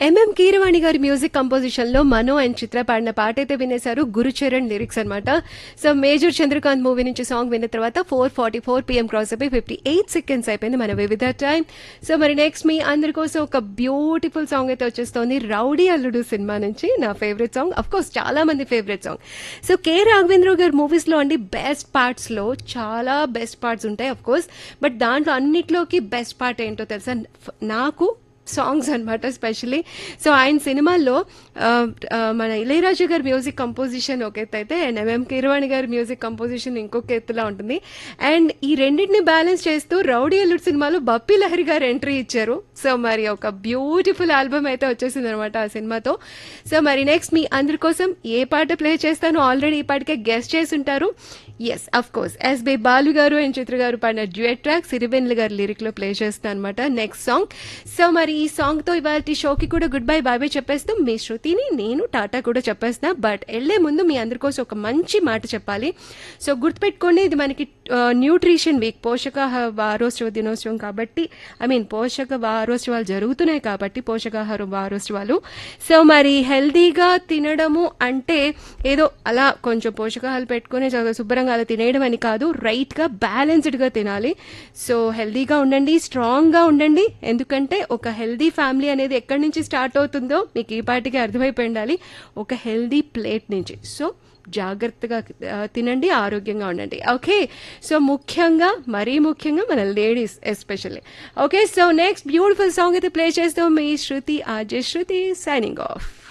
MM Keeravani గారి music composition లో మనో and చిత్ర పాడిన పాట అయితే వినేశారు గురుచరణ్ లిరిక్స్ అన్నమాట సో మేజర్ చంద్రకాంత్ మూవీ నుంచి సాంగ్ విన్న తర్వాత four forty four PM cross అయిపోయి ఫిఫ్టీ ఎయిట్ సెకండ్స్ అయిపోయింది మన వివిధ టైం సో మరి నెక్స్ట్ మీ అందరి కోసం ఒక బ్యూటిఫుల్ సాంగ్ అయితే వచ్చేస్తోంది రౌడీ అల్లుడు సినిమా నుంచి నా ఫేవరెట్ సాంగ్ అఫ్ కోర్స్ చాలా మంది favourite song so K Raghavendra గారి మూవీస్ లో అండి బెస్ట్ పార్ట్స్ లో చాలా బెస్ట్ పార్ట్స్ ఉంటాయి అఫ్ కోర్స్ బట్ దాంట్లో అన్నిట్లోకి బెస్ట్ పార్ట్ ఏంటో తెలుసా నాకు సాంగ్స్ అనమాట స్పెషలీ సో ఆయన సినిమాల్లో ఆ, ఆ, మన ఇళయరాజు గారి మ్యూజిక్ కంపోజిషన్ ఒక ఎత్తు అయితే అండ్ ఎంఎం కీరవాణి గారి మ్యూజిక్ కంపోజిషన్ ఇంకొక ఎత్తులా ఉంటుంది అండ్ ఈ రెండింటిని బ్యాలెన్స్ చేస్తూ రౌడీ అల్లుడ్ సినిమాలో బప్పి లహరి గారు ఎంట్రీ ఇచ్చారు సో మరి ఒక బ్యూటిఫుల్ ఆల్బమ్ అయితే వచ్చేసింది అనమాట ఆ సినిమాతో సో మరి నెక్స్ట్ మీ అందరి కోసం ఏ పాట ప్లే చేస్తానో ఆల్రెడీ ఈ పాటకే గెస్ట్ చేసి ఉంటారు yes of course S B Balu garu and చిత్ర గారు పాడిన డ్యూయట్ ట్రాక్ సిరిబెన్లు గారి లిరిక్ లో ప్లే చేస్తాను అనమాట నెక్స్ట్ సాంగ్ సో మరి ఈ సాంగ్ తో ఇవాళ షోకి కూడా గుడ్ బై బాయ్ బై చెప్పేస్తాం మీ శృతిని నేను టాటా కూడా చెప్పేస్తున్నా బట్ వెళ్లే ముందు మీ అందరి కోసం ఒక మంచి మాట చెప్పాలి సో గుర్తుపెట్టుకోండి ఇది మనకి న్యూట్రిషన్ వీక్ పోషకాహార వారోత్సవ దినోత్సవం కాబట్టి ఐ మీన్ పోషక వారోత్సవాలు జరుగుతున్నాయి కాబట్టి పోషకాహార వారోత్సవాలు సో మరి హెల్దీగా తినడము అంటే ఏదో అలా కొంచెం పోషకాహారాలు పెట్టుకుని చాలా శుభ్రంగా అలా తినేయడం అని కాదు రైట్గా బ్యాలెన్స్డ్గా తినాలి సో హెల్దీగా ఉండండి స్ట్రాంగ్గా ఉండండి ఎందుకంటే ఒక హెల్దీ ఫ్యామిలీ అనేది ఎక్కడి నుంచి స్టార్ట్ అవుతుందో మీకు ఈ పాటికి అర్థమైపోయి ఉండాలి ఒక హెల్దీ ప్లేట్ నుంచి సో జాగ్రత్తగా ఆ, తినండి ఆరోగ్యంగా ఉండండి ఓకే సో ముఖ్యంగా మరీ ముఖ్యంగా మన ladies especially okay so next beautiful song అయితే ప్లే చేస్తాం మీ Shruti R J Shruti signing of